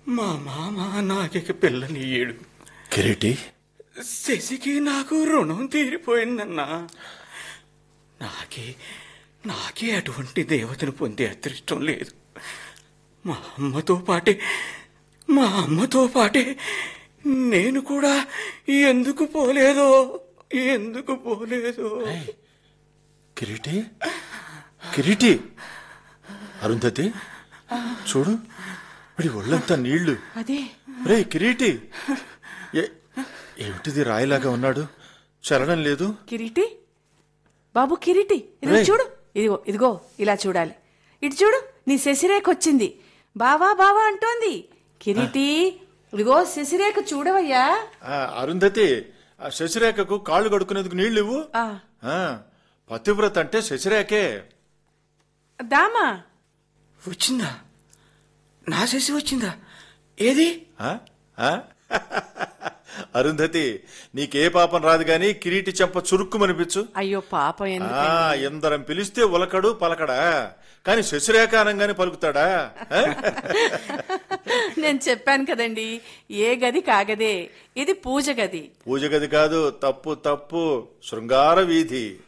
మా మామ నాకిక పిల్లనియ్యడు కిరీటి శశికి నాకు రుణం తీరిపోయిందన్నా నాకే నాకే అటువంటి దేవతను పొందే అదృష్టం లేదు మా అమ్మతో పాటే మా అమ్మతో పాటే నేను కూడా ఎందుకు పోలేదో ఎందుకు పోలేదో కిరీటి కిరీటి అరుంధతి చూడు వీడి ఒళ్ళంతా నీళ్లు అదే రే కిరీటి ఏ- ఏమిటిది రాయిలాగా ఉన్నాడు చలనం లేదు కిరీటి బాబు కిరీటి ఇది రేయ్. చూడు ఇదిగో ఇదిగో ఇలా చూడాలి ఇటు చూడు నీ శశిరేఖ వచ్చింది బావా బావా అంటోంది కిరీటి ఇదిగో శశిరేఖ చూడవయ్యా ఆ, అరుంధతి ఆ శశిరేఖకు కాళ్ళు కడుక్కునేందుకు నీళ్లు ఇవ్వు ఆ, ఆ, పతివ్రత అంటే శశిరేఖే దామా వచ్చిందా నా శశి వచ్చిందా ఏది ఆ? ఆ? అరుంధతి నీకే పాపం రాదు గాని కిరీటి చెంప చురుక్కుమనిపించు అయ్యో పాపం ఎందుకు ఆ ఎందరం పిలిస్తే ఉలకడు పలకడా కాని శశిరేఖ అనంగానే పలుకుతాడా ఆ? నేను చెప్పాను కదండి ఏ గది కాగదే ఇది పూజ గది పూజ గది కాదు తప్పు తప్పు శృంగార వీధి